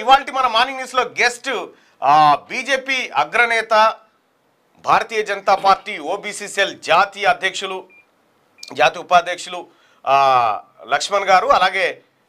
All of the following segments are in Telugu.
ఇవాళ మన మార్నింగ్ న్యూస్లో గెస్ట్ బీజేపీ అగ్రనేత Bharatiya Janata Party OBC cell జాతీయ అధ్యక్షులు జాతీయ ఉపాధ్యక్షులు ఆ, లక్ష్మణ్ గారు అలాగే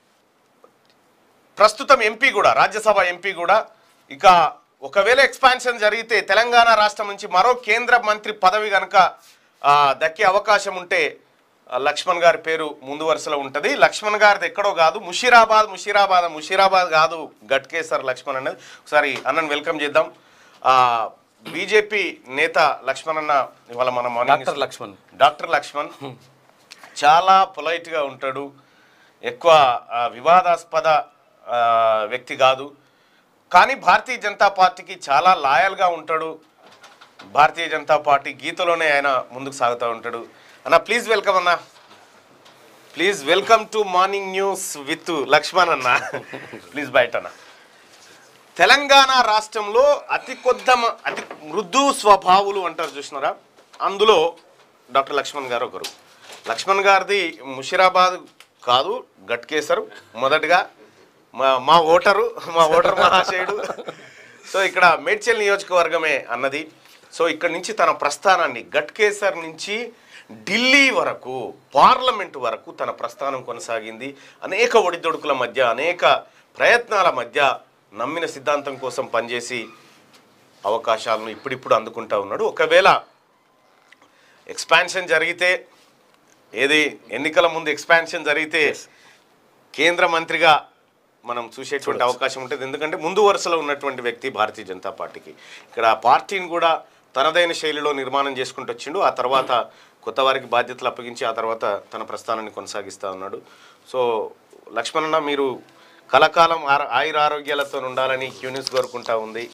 ప్రస్తుతం ఎంపీ కూడా రాజ్యసభ ఎంపీ కూడా ఇక ఒకవేళ ఎక్స్పాన్షన్ జరిగితే తెలంగాణ రాష్ట్రం నుంచి మరో కేంద్ర మంత్రి పదవి కనుక ఆ, దక్కే అవకాశం ఉంటే ఆ, లక్ష్మణ్ గారి పేరు ముందు వరుసలో ఉంటుంది లక్ష్మణ్ గారిది ఎక్కడో కాదు ముషీరాబాద్ ముషీరాబాద్ ముషీరాబాద్ కాదు గట్కేసర్ లక్ష్మణ్ అనేది ఒకసారి అన్నను వెల్కమ్ చేద్దాం ఆ, బీజేపీ నేత లక్ష్మణ్ అన్న ఇవాళ మన morning doctor Laxman doctor Laxman చాలా పొలైట్గా ఉంటాడు ఎక్కువ ఆ, వివాదాస్పద ఆ, వ్యక్తి కాదు కానీ భారతీయ జనతా పార్టీకి చాలా లాయల్గా ఉంటాడు భారతీయ జనతా పార్టీ గీతలోనే ఆయన ముందుకు సాగుతూ ఉంటాడు అన్న ప్లీజ్ వెల్కమ్ అన్న please welcome to morning news with Laxman అన్న ప్లీజ్ బయట అన్న తెలంగాణ రాష్ట్రంలో అతి కొద్ద మ- అతి మృదు స్వభావులు అంటారు చూసినారా అందులో డాక్టర్ లక్ష్మణ్ గారు ఒకరు లక్ష్మణ్ గారిది ముషిరాబాద్ కాదు గట్కేసరు మొదటగా మా మా ఓటరు మా ఓటర్ మహాశయుడు సో ఇక్కడ మేడ్చల్ నియోజకవర్గమే అన్నది సో ఇక్కడ నుంచి తన ప్రస్థానాన్ని గట్కేసర్ నుంచి ఢిల్లీ వరకు పార్లమెంట్ వరకు తన ప్రస్థానం కొనసాగింది అనేక ఒడిదొడుకుల మధ్య అనేక ప్రయత్నాల మధ్య నమ్మిన సిద్ధాంతం కోసం పనిచేసి అవకాశాలను ఇప్పుడిప్పుడు అందుకుంటా ఉన్నాడు ఒకవేళ ఎక్స్పాన్షన్ జరిగితే ఏది ఎన్నికల ముందు ఎక్స్పాన్షన్ జరిగితే కేంద్ర మంత్రిగా మనం చూసేటువంటి అవకాశం ఉంటుంది ఎందుకంటే ముందు వరుసలో ఉన్నటువంటి వ్యక్తి భారతీయ జనతా పార్టీకి ఇక్కడ పార్టీని కూడా తనదైన శైలిలో నిర్మాణం చేసుకుంటూ వచ్చిండు ఆ తర్వాత కొత్త వారికి బాధ్యతలు అప్పగించి ఆ తర్వాత తన ప్రస్థానాన్ని కొనసాగిస్తూ ఉన్నాడు సో లక్ష్మణన్న మీరు కలకాలం ఆర- ఆయురారోగ్యాలతో ఉండాలని క్యూనిస్ కోరుకుంటా ఉంది